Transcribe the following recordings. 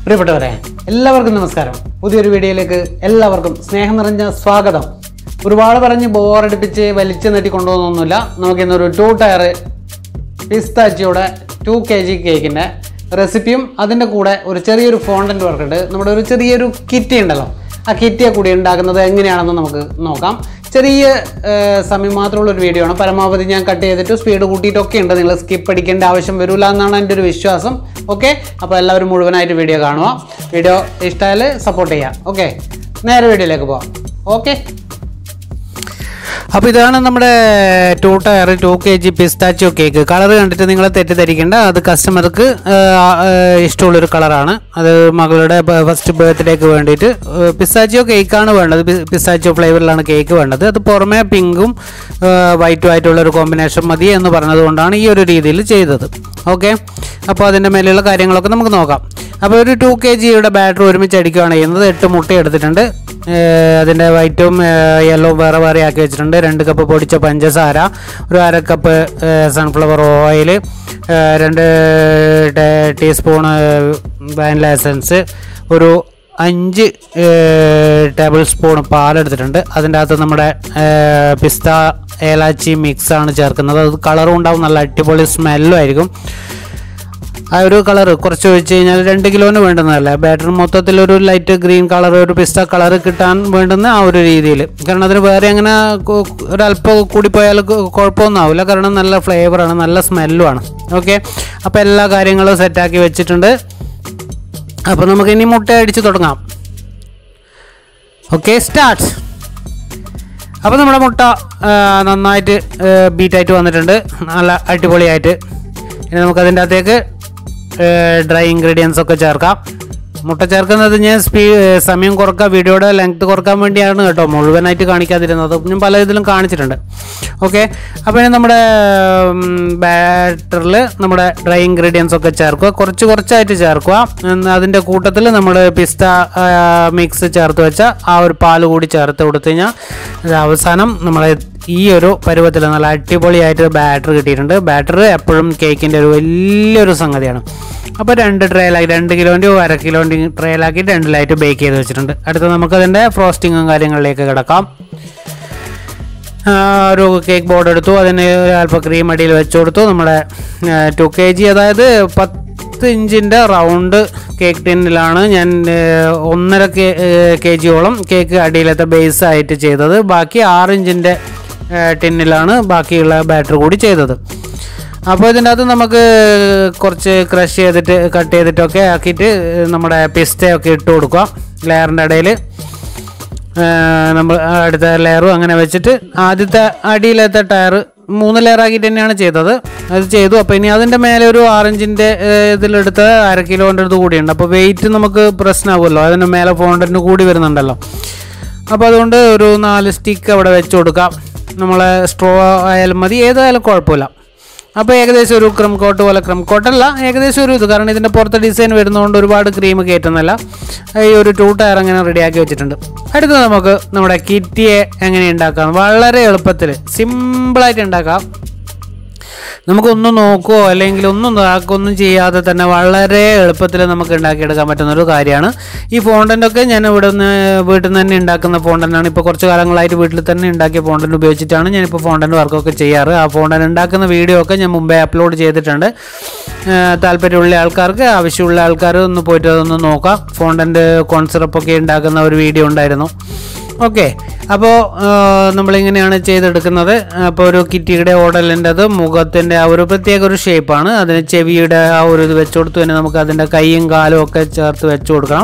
പ്രിയപ്പെട്ടവരെ എല്ലാവർക്കും നമസ്കാരം പുതിയൊരു വീഡിയോയിലേക്ക് എല്ലാവർക്കും സ്നേഹം നിറഞ്ഞ സ്വാഗതം ഒരുപാട് പറഞ്ഞ് ബോറടിപ്പിച്ച് വലിച്ചു നീട്ടി കൊണ്ടുപോകുന്നൊന്നുമില്ല നമുക്കിന്നൊരു ടു ടയർ പിസ്താച്ചിയുടെ ടു കെ ജി കേക്കിൻ്റെ റെസിപ്പിയും അതിൻ്റെ കൂടെ ഒരു ചെറിയൊരു ഫോണ്ടൻ്റ് വർക്ക് ഉണ്ട് നമ്മുടെ ഒരു ചെറിയൊരു കിറ്റി ഉണ്ടല്ലോ ആ കിറ്റിയെ കൂടി ഉണ്ടാക്കുന്നത് എങ്ങനെയാണെന്ന് നമുക്ക് നോക്കാം ചെറിയ ഏർ, സമയം മാത്രമുള്ള ഒരു വീഡിയോ ആണ് പരമാവധി ഞാൻ കട്ട് ചെയ്തിട്ട് സ്പീഡ് കൂട്ടിയിട്ടൊക്കെ ഉണ്ട് നിങ്ങൾ സ്കിപ്പ് അടിക്കേണ്ട ആവശ്യം വരില്ല എന്നാണ് എൻ്റെ ഒരു വിശ്വാസം ഓക്കെ അപ്പോൾ എല്ലാവരും മുഴുവനായിട്ട് വീഡിയോ കാണുക വീഡിയോ ഇഷ്ടമായാൽ സപ്പോർട്ട് ചെയ്യാം ഓക്കെ നേരെ വീഡിയോയിലേക്ക് പോവാം ഓക്കെ അപ്പോൾ ഇതാണ് നമ്മുടെ two tier two K G പിസ്താച്ചിയോ കേക്ക് കളർ കണ്ടിട്ട് നിങ്ങൾ തെറ്റിദ്ധരിക്കേണ്ട അത് കസ്റ്റമർക്ക് ഇഷ്ടമുള്ളൊരു കളറാണ് അത് മകളുടെ ഫസ്റ്റ് ബർത്ത്ഡേക്ക് വേണ്ടിയിട്ട് പിസ്താച്ചിയോ കേക്കാണ് വേണ്ടത് പിസ്താച്ചിയോ ഫ്ലേവറിലാണ് കേക്ക് വേണ്ടത് അത് പുറമേ പിങ്കും വൈറ്റും ആയിട്ടുള്ള ഒരു കോമ്പിനേഷൻ മതി എന്ന് പറഞ്ഞതുകൊണ്ടാണ് ഈ ഒരു രീതിയിൽ ചെയ്തത് ഓക്കെ അപ്പോൾ അതിൻ്റെ മേലെയുള്ള കാര്യങ്ങളൊക്കെ നമുക്ക് നോക്കാം അപ്പോൾ ഒരു ടു കെ ജിയുടെ ബാറ്ററി ഒരുമിച്ച് അടിക്കുകയാണ് ചെയ്യുന്നത് എട്ട് മുട്ട എടുത്തിട്ടുണ്ട് ഏഹ് അതിൻ്റെ വൈറ്റും യെല്ലോ വേറെ വേറെ ആക്കി വെച്ചിട്ടുണ്ട് രണ്ട് കപ്പ് പൊടിച്ച പഞ്ചസാര ഒരു അര കപ്പ് സൺഫ്ലവർ ഓയിൽ രണ്ട് ടേ- ടീസ്പൂണ് വാനില എസൻസ് ഒരു അഞ്ച് ടേബിൾ സ്പൂൺ പാലെടുത്തിട്ടുണ്ട് അതിൻ്റെ അകത്ത് നമ്മുടെ ഏഹ് പിസ്ത ഏലാച്ചി മിക്സാണ് ചേർക്കുന്നത് അത് കളറും ഉണ്ടാവും നല്ല അടിപൊളി സ്മെല്ലും ആയിരിക്കും ആ ഒരു കളർ കുറച്ച് ഒഴിച്ച് കഴിഞ്ഞാൽ രണ്ട് കിലോന് വേണ്ടുന്നതല്ല ബാറ്ററി മൊത്തത്തിൽ ഒരു ലൈറ്റ് ഗ്രീൻ കളർ ഒരു പിസ്ത കളർ കിട്ടാൻ വേണ്ടുന്ന ആ ഒരു രീതിയിൽ കാരണം അതിന് വേറെ അങ്ങനെ കു- ഒരല്പം കൂടിപ്പോയാൽ കു- കുഴപ്പമൊന്നും ആവില്ല കാരണം നല്ല ഫ്ലേവറാണ് നല്ല സ്മെല്ലുമാണ് ഓക്കെ അപ്പോൾ എല്ലാ കാര്യങ്ങളും സെറ്റാക്കി വെച്ചിട്ടുണ്ട് അപ്പോൾ നമുക്ക് ഇനി മുട്ട അടിച്ച് തുടങ്ങാം ഓക്കെ സ്റ്റാർട്ട് അപ്പോൾ നമ്മുടെ മുട്ട ആ, നന്നായിട്ട് ബീറ്റായിട്ട് വന്നിട്ടുണ്ട് നല്ല അടിപൊളിയായിട്ട് ഇനി നമുക്കതിൻ്റെ അകത്തേക്ക് ഡ്രൈ ഇൻഗ്രീഡിയൻസ് ഒക്കെ ചേർക്കാം മുട്ട ചേർക്കുന്നത് ഞാൻ സ്പീ സമയം കുറക്കാൻ വീഡിയോയുടെ ലെങ്ത് കുറക്കാൻ വേണ്ടിയാണ് കേട്ടോ മുഴുവനായിട്ട് കാണിക്കാതിരുന്നത് ഞാൻ പല ഇതിലും കാണിച്ചിട്ടുണ്ട് ഓക്കെ അപ്പോൾ ഇനി നമ്മുടെ ബാറ്ററിൽ നമ്മുടെ ഡ്രൈ ഇൻഗ്രീഡിയൻസ് ഒക്കെ ചേർക്കുക കുറച്ച് കുറച്ചായിട്ട് ചേർക്കുക ഉം, അതിൻ്റെ കൂട്ടത്തിൽ നമ്മൾ പിസ്ത മിക്സ് ചേർത്ത് വെച്ച ആ ഒരു പാൽ കൂടി ചേർത്ത് കൊടുത്തു കഴിഞ്ഞാൽ ഇത് അവസാനം നമ്മളെ ഈ ഒരു പരുവത്തിൽ നല്ല അടിപൊളിയായിട്ട് ബാറ്റർ കിട്ടിയിട്ടുണ്ട് ബാറ്റർ എപ്പോഴും കേക്കിൻ്റെ ഒരു വലിയൊരു സംഗതിയാണ് അപ്പോൾ രണ്ട് ട്രേലാക്കി രണ്ട് കിലോൻ്റെയോ അര കിലോൻ്റെയും ട്രേലാക്കി രണ്ടിലായിട്ട് ബേക്ക് ചെയ്ത് വെച്ചിട്ടുണ്ട് അടുത്ത് നമുക്കതിൻ്റെ ഫ്രോസ്റ്റിങ്ങും കാര്യങ്ങളിലേക്ക് കിടക്കാം ആ, ഒരു കേക്ക് ബോർഡ് എടുത്തു അതിന് അല്പം ക്രീം അടിയിൽ വെച്ച് കൊടുത്തു നമ്മുടെ ടു കെ ജി അതായത് പത്ത് ഇഞ്ചിൻ്റെ റൗണ്ട് കേക്ക് ടിന്നിലാണ് ഞാൻ ഏ, ഒന്നര കെ കെ ജിയോളം കേക്ക് അടിയിലത്തെ ബേസ് ആയിട്ട് ചെയ്തത് ബാക്കി ആറ് ഇഞ്ചിൻ്റെ ടിന്നിലാണ് ബാക്കിയുള്ള ബാറ്റർ കൂടി ചെയ്തത് അപ്പോൾ ഇതിൻ്റെ അകത്ത് നമുക്ക് കുറച്ച് ക്രഷ് ചെയ്തിട്ട് കട്ട് ചെയ്തിട്ടൊക്കെ ആക്കിയിട്ട് നമ്മുടെ പിസ്തയൊക്കെ ഇട്ട് കൊടുക്കുക ലെയറിൻ്റെ ഇടയിൽ നമ്മൾ അടുത്ത ലെയറും അങ്ങനെ വെച്ചിട്ട് ആദ്യത്തെ അടിയിലത്തെ ടയർ മൂന്ന് ലെയർ ആക്കിയിട്ട് തന്നെയാണ് ചെയ്തത് അത് ചെയ്തു അപ്പോൾ ഇനി അതിൻ്റെ മേലെ ഒരു ആറഞ്ചിൻ്റെ ഇതിലെടുത്ത് അര കിലോൻ്റെ അടുത്ത് കൂടിയുണ്ട് അപ്പോൾ വെയിറ്റ് നമുക്ക് പ്രശ്നമാകുമല്ലോ അതിൻ്റെ മേലെ ഫോണ്ടൻ്റ് കൂടി വരുന്നുണ്ടല്ലോ അപ്പോൾ അതുകൊണ്ട് ഒരു നാല് സ്റ്റിക്ക് അവിടെ വെച്ച് കൊടുക്കാം നമ്മളെ സ്ട്രോ ആയാലും മതി ഏതായാലും കുഴപ്പമില്ല അപ്പോൾ ഏകദേശം ഒരു ക്രം കോട്ട് പോലെ ക്രം കോട്ടല്ല ഏകദേശം ഒരു ഇത് കാരണം ഇതിൻ്റെ പുറത്തെ ഡിസൈൻ വരുന്നതുകൊണ്ട് ഒരുപാട് ക്രീം കയറ്റുന്നില്ല ഈ ഒരു ടൂ ടയർ അങ്ങനെ റെഡിയാക്കി വെച്ചിട്ടുണ്ട് അടുത്ത നമുക്ക് നമ്മുടെ കിറ്റിയെ എങ്ങനെ ഉണ്ടാക്കാം വളരെ എളുപ്പത്തിൽ സിമ്പിളായിട്ട് ഉണ്ടാക്കാം നമുക്കൊന്നും നോക്കുകയോ അല്ലെങ്കിൽ ഒന്നും ഇതാക്കൊന്നും ചെയ്യാതെ തന്നെ വളരെ എളുപ്പത്തിൽ നമുക്ക് ഉണ്ടാക്കിയെടുക്കാൻ പറ്റുന്ന ഒരു കാര്യമാണ് ഈ ഫോണ്ടൻ്റൊക്കെ ഞാൻ ഇവിടെ നിന്ന് വീട്ടിൽ നിന്ന് തന്നെ ഉണ്ടാക്കുന്ന ഫോണ്ടൻ്റാണ് ഇപ്പോൾ കുറച്ച് കാലങ്ങളായിട്ട് വീട്ടിൽ തന്നെ ഉണ്ടാക്കിയ ഫോണ്ടൻ്റ് ഉപയോഗിച്ചിട്ടാണ് ഞാനിപ്പോൾ ഫോണ്ടൻ്റ് വർക്കൊക്കെ ചെയ്യാറ് ആ ഫോണ്ടൻ്റ് ഉണ്ടാക്കുന്ന വീഡിയോ ഒക്കെ ഞാൻ മുമ്പേ അപ്ലോഡ് ചെയ്തിട്ടുണ്ട് ആ, താല്പര്യമുള്ള ആൾക്കാർക്ക് ആവശ്യമുള്ള ആൾക്കാർ ഒന്ന് പോയിട്ട് അതൊന്ന് നോക്കാം ഫോണ്ടൻ്റ് കോൺസെറപ്പൊക്കെ ഉണ്ടാക്കുന്ന ഒരു വീഡിയോ ഉണ്ടായിരുന്നു ഓക്കെ അപ്പോൾ നമ്മളിങ്ങനെയാണ് ചെയ്തെടുക്കുന്നത് അപ്പോൾ ഒരു കിറ്റിയുടെ ഓടലിൻ്റെ അത് മുഖത്തിൻ്റെ ആ ഒരു പ്രത്യേക ഒരു ഷേപ്പാണ് അതിന് ചെവിയുടെ ആ ഒരു ഇത് വെച്ച് കൊടുത്തു തന്നെ നമുക്ക് അതിൻ്റെ കൈയും കാലും ഒക്കെ ചേർത്ത് വെച്ച് കൊടുക്കണം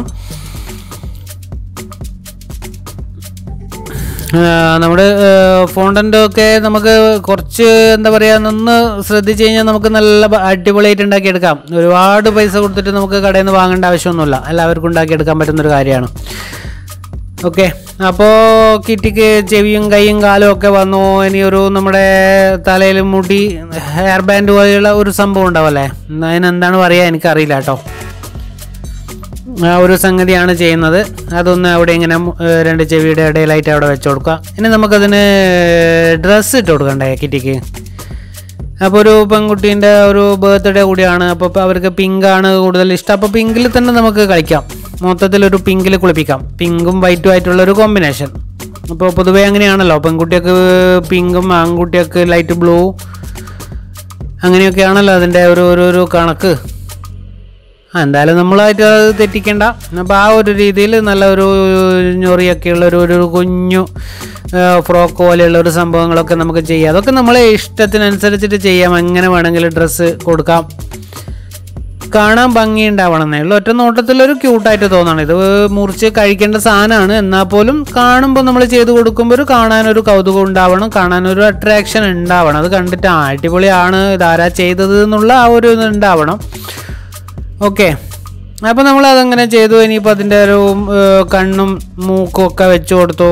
നമ്മുടെ ഫോണ്ടൻ്റ് ഒക്കെ നമുക്ക് കുറച്ച് എന്താ പറയുക നിന്ന് ശ്രദ്ധിച്ച് കഴിഞ്ഞാൽ നമുക്ക് നല്ല ബ- അടിപൊളിയായിട്ട് ഉണ്ടാക്കിയെടുക്കാം ഒരുപാട് പൈസ കൊടുത്തിട്ട് നമുക്ക് കടയിൽ നിന്ന് വാങ്ങേണ്ട ആവശ്യമൊന്നുമില്ല എല്ലാവർക്കും ഉണ്ടാക്കിയെടുക്കാൻ പറ്റുന്നൊരു കാര്യമാണ് ഓക്കെ അപ്പോൾ കിറ്റിക്ക് ചെവിയും കൈയും കാലും ഒക്കെ വന്നു ഇനി ഒരു നമ്മുടെ തലയിൽ മുടി ഹെയർ ബാൻഡ് പോലെയുള്ള ഒരു സംഭവം ഉണ്ടാവല്ലേ അതിനെന്താണ് പറയുക എനിക്കറിയില്ല കേട്ടോ ആ ഒരു സംഗതിയാണ് ചെയ്യുന്നത് അതൊന്ന് അവിടെ ഇങ്ങനെ മു- ഏ, രണ്ട് ചെവിയുടെ ഇടയിലായിട്ട് അവിടെ വെച്ച് കൊടുക്കുക ഇനി നമുക്കതിന് ഡ്രസ്സ് ഇട്ട് കൊടുക്കണ്ടേ കിറ്റിക്ക് അപ്പോൾ ഒരു പെൺകുട്ടീൻ്റെ ഒരു ബർത്ത്ഡേ കൂടിയാണ് അപ്പോൾ ഇപ്പോൾ അവർക്ക് പിങ്ക് ആണ് കൂടുതൽ ഇഷ്ടം അപ്പോൾ പിങ്കിൽ തന്നെ നമുക്ക് കളിക്കാം മൊത്തത്തിൽ ഒരു പിങ്കിൽ കുളിപ്പിക്കാം പിങ്കും വൈറ്റും ആയിട്ടുള്ള ഒരു കോമ്പിനേഷൻ അപ്പോൾ പൊതുവേ അങ്ങനെയാണല്ലോ പെൺകുട്ടിയൊക്കെ പിങ്കും ആൺകുട്ടിയൊക്കെ ലൈറ്റ് ബ്ലൂ അങ്ങനെയൊക്കെയാണല്ലോ അതിൻ്റെ ഒരു ഒരു ഒരു കണക്ക് ആ, എന്തായാലും നമ്മളായിട്ട് അത് തെറ്റിക്കണ്ട അപ്പോൾ ആ ഒരു രീതിയിൽ നല്ല ഒരു ഞൊറിയൊക്കെയുള്ള ഒരു ഒരു കുഞ്ഞു ഫ്രോക്ക് പോലെയുള്ള ഒരു സംഭവങ്ങളൊക്കെ നമുക്ക് ചെയ്യാം അതൊക്കെ നമ്മളെ ഇഷ്ടത്തിനനുസരിച്ചിട്ട് ചെയ്യാം എങ്ങനെ വേണമെങ്കിലും ഡ്രസ്സ് കൊടുക്കാം കാണാൻ ഭംഗി ഉണ്ടാവണമെന്നേ ഉള്ളൂ ഒറ്റ നോട്ടത്തിലൊരു ക്യൂട്ടായിട്ട് തോന്നണം ഇത് മുറിച്ച് കഴിക്കേണ്ട സാധനമാണ് എന്നാൽ പോലും കാണുമ്പോൾ നമ്മൾ ചെയ്ത് കൊടുക്കുമ്പോൾ ഒരു കാണാനൊരു കൗതുകം ഉണ്ടാവണം കാണാനൊരു അട്രാക്ഷൻ ഉണ്ടാവണം അത് കണ്ടിട്ട് ആ അടിപൊളിയാണ് ഇതാരാ ചെയ്തത് എന്നുള്ള ആ ഒരു ഇത് ഉണ്ടാവണം ഓക്കെ അപ്പോൾ നമ്മൾ അതങ്ങനെ ചെയ്തു ഇനിയിപ്പോൾ അതിൻ്റെ ഒരു ഏർ, കണ്ണും മൂക്കും ഒക്കെ വെച്ച് കൊടുത്തു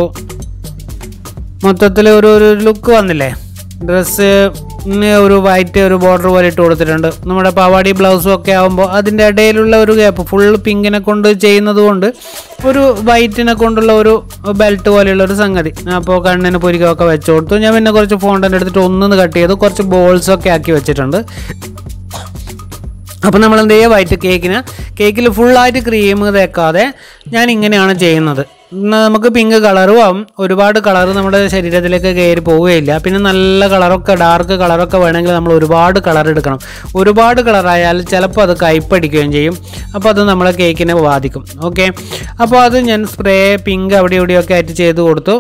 മൊത്തത്തിൽ ഒരു ഒരു ലുക്ക് വന്നില്ലേ ഡ്രസ്സ് ഒരു വൈറ്റ് ഒരു ബോർഡർ പോലെ ഇട്ട് കൊടുത്തിട്ടുണ്ട് നമ്മുടെ പാവാടി ബ്ലൗസും ഒക്കെ ആകുമ്പോൾ അതിൻ്റെ ഇടയിലുള്ള ഒരു ഗ്യാപ്പ് ഫുൾ പിങ്കിനെ കൊണ്ട് ചെയ്യുന്നത് കൊണ്ട് ഒരു വൈറ്റിനെ കൊണ്ടുള്ള ഒരു ബെൽറ്റ് പോലെയുള്ള ഒരു സംഗതി അപ്പോൾ കണ്ണിന് പൊരിക്കൊക്കെ വെച്ച് കൊടുത്തു ഞാൻ പിന്നെ കുറച്ച് ഫോണ്ടൻ്റ് എടുത്തിട്ട് ഒന്നൊന്ന് കട്ട് ചെയ്തു കുറച്ച് ബോൾസ് ഒക്കെ ആക്കി വെച്ചിട്ടുണ്ട് അപ്പോൾ നമ്മൾ എന്ത് ചെയ്യുക വൈറ്റ് കേക്കിന് കേക്കിൽ ഫുള്ളായിട്ട് ക്രീം തേക്കാതെ ഞാൻ ഇങ്ങനെയാണ് ചെയ്യുന്നത് ഇന്ന് നമുക്ക് പിങ്ക് കളറും ആവും ഒരുപാട് കളർ നമ്മുടെ ശരീരത്തിലേക്ക് കയറി പോവുകയില്ല പിന്നെ നല്ല കളറൊക്കെ ഡാർക്ക് കളറൊക്കെ വേണമെങ്കിൽ നമ്മൾ ഒരുപാട് കളർ എടുക്കണം ഒരുപാട് കളറായാൽ ചിലപ്പോൾ അത് കയ്പടിക്കുകയും ചെയ്യും അപ്പോൾ അത് നമ്മളെ കേക്കിനെ ബാധിക്കും ഓക്കെ അപ്പോൾ അത് ഞാൻ സ്പ്രേ പിങ്ക് അവിടെ ഇവിടെയൊക്കെ ആയിട്ട് ചെയ്ത് കൊടുത്തു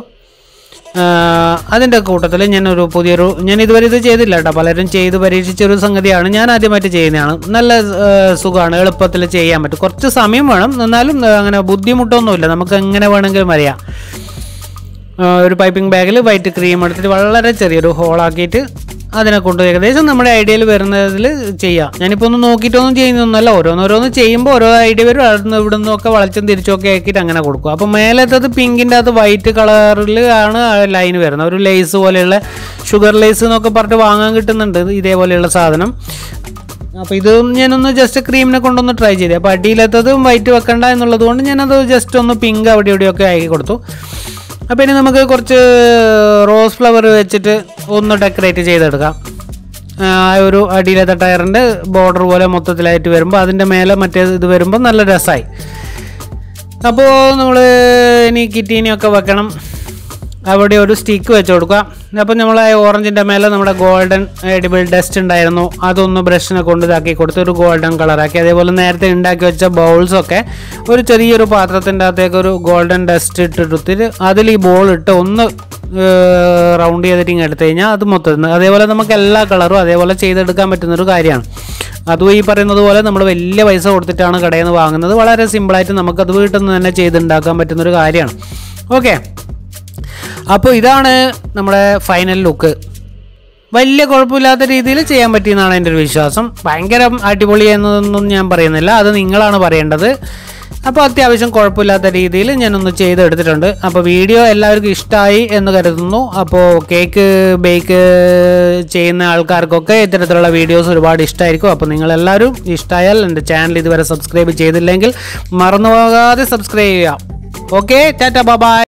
അതിൻ്റെ കൂട്ടത്തിൽ ഞാനൊരു പുതിയൊരു ഞാൻ ഇതുവരെ ഇത് ചെയ്തില്ല കേട്ടോ പലരും ചെയ്ത് പരീക്ഷിച്ചൊരു സംഗതിയാണ് ഞാൻ ആദ്യമായിട്ട് ചെയ്യുന്നതാണ് നല്ല സുഖമാണ് എളുപ്പത്തിൽ ചെയ്യാൻ പറ്റും കുറച്ച് സമയം വേണം എന്നാലും ആ, അങ്ങനെ ബുദ്ധിമുട്ടൊന്നുമില്ല നമുക്ക് എങ്ങനെ വേണമെങ്കിലും അറിയാം ആ, ഒരു പൈപ്പിംഗ് ബാഗിൽ വൈറ്റ് ക്രീം എടുത്തിട്ട് വളരെ ചെറിയൊരു ഹോളാക്കിയിട്ട് അതിനെ കൊണ്ട് ഏകദേശം നമ്മുടെ ഐഡിയയിൽ വരുന്നതിൽ ചെയ്യാം ഞാനിപ്പോൾ ഒന്നും നോക്കിയിട്ടൊന്നും ചെയ്യുന്നൊന്നുമല്ല ഓരോന്നോരോന്ന് ചെയ്യുമ്പോൾ ഓരോ ഐഡിയ വരും അവിടുന്ന് ഇവിടെ നിന്നൊക്കെ വളച്ചും തിരിച്ചൊക്കെ ആക്കിയിട്ട് അങ്ങനെ കൊടുക്കും അപ്പോൾ മേലത്തത് പിങ്കിൻ്റെ അകത്ത് വൈറ്റ് കളറിൽ ആണ് ലൈൻ വരുന്നത് ഒരു ലേസ് പോലെയുള്ള ഷുഗർ ലേസ് എന്നൊക്കെ പറഞ്ഞിട്ട് വാങ്ങാൻ കിട്ടുന്നുണ്ട് ഇതേപോലെയുള്ള സാധനം അപ്പോൾ ഇത് ഞാനൊന്ന് ജസ്റ്റ് ക്രീമിനെ കൊണ്ടൊന്ന് ട്രൈ ചെയ്തേ അപ്പോൾ അടിയിലത്തതും വൈറ്റ് വെക്കണ്ട എന്നുള്ളത് കൊണ്ട് ഞാനത് ജസ്റ്റ് ഒന്ന് പിങ്ക് അവിടെ ഇവിടെയൊക്കെ ആക്കി കൊടുത്തു അപ്പോൾ ഇനി നമുക്ക് കുറച്ച് റോസ് ഫ്ലവർ വെച്ചിട്ട് ഒന്ന് ഡെക്കറേറ്റ് ചെയ്തെടുക്കാം ആ ഒരു അടിയിലത്തെ ടയറിൻ്റെ ബോർഡർ പോലെ മൊത്തത്തിലായിട്ട് വരുമ്പോൾ അതിൻ്റെ മേലെ മറ്റേ ഇത് വരുമ്പോൾ നല്ല രസമായി അപ്പോൾ നമ്മൾ ഇനി കിറ്റീനെയൊക്കെ വെക്കണം അവിടെ ഒരു സ്റ്റിക്ക് വെച്ച് കൊടുക്കുക അപ്പോൾ നമ്മൾ ആ ഓറഞ്ചിൻ്റെ മേലെ നമ്മുടെ ഗോൾഡൻ എഡിബിൾ ഡസ്റ്റ് ഉണ്ടായിരുന്നു അതൊന്ന് ബ്രഷിനെ കൊണ്ട് ഇതാക്കി കൊടുത്ത് ഒരു ഗോൾഡൻ കളറാക്കി അതേപോലെ നേരത്തെ ഉണ്ടാക്കി വെച്ച ബൗൾസൊക്കെ ഒരു ചെറിയൊരു പാത്രത്തിൻ്റെ അകത്തേക്ക് ഒരു ഗോൾഡൻ ഡസ്റ്റ് ഇട്ടെടുത്തിട്ട് അതിൽ ഈ ബോൾ ഇട്ട് ഒന്ന് റൗണ്ട് ചെയ്തിട്ട് ഇങ്ങ് എടുത്തു കഴിഞ്ഞാൽ അത് മൊത്തത്തിൽ അതേപോലെ നമുക്ക് എല്ലാ കളറും അതേപോലെ ചെയ്തെടുക്കാൻ പറ്റുന്നൊരു കാര്യമാണ് അതും ഈ പറയുന്നത് പോലെ നമ്മൾ വലിയ പൈസ കൊടുത്തിട്ടാണ് കടയിൽ നിന്ന് വാങ്ങുന്നത് വളരെ സിമ്പിളായിട്ട് നമുക്കത് വീട്ടിൽ നിന്ന് തന്നെ ചെയ്തുണ്ടാക്കാൻ പറ്റുന്നൊരു കാര്യമാണ് ഓക്കെ അപ്പോൾ ഇതാണ് നമ്മുടെ ഫൈനൽ ലുക്ക് വലിയ കുഴപ്പമില്ലാത്ത രീതിയിൽ ചെയ്യാൻ പറ്റിയെന്നാണ് എൻ്റെ ഒരു വിശ്വാസം ഭയങ്കര അടിപൊളി എന്നതൊന്നും ഞാൻ പറയുന്നില്ല അത് നിങ്ങളാണ് പറയേണ്ടത് അപ്പോൾ അത്യാവശ്യം കുഴപ്പമില്ലാത്ത രീതിയിൽ ഞാനൊന്ന് ചെയ്തെടുത്തിട്ടുണ്ട് അപ്പോൾ വീഡിയോ എല്ലാവർക്കും ഇഷ്ടമായി എന്ന് കരുതുന്നു അപ്പോൾ കേക്ക് ബേക്ക് ചെയ്യുന്ന ആൾക്കാർക്കൊക്കെ ഇത്തരത്തിലുള്ള വീഡിയോസ് ഒരുപാട് ഇഷ്ടമായിരിക്കും അപ്പോൾ നിങ്ങളെല്ലാവരും ഇഷ്ടമായാൽ എൻ്റെ ചാനൽ ഇതുവരെ സബ്സ്ക്രൈബ് ചെയ്തില്ലെങ്കിൽ മറന്നു പോകാതെ സബ്സ്ക്രൈബ് ചെയ്യാം ഓക്കെ ടാറ്റ ബൈ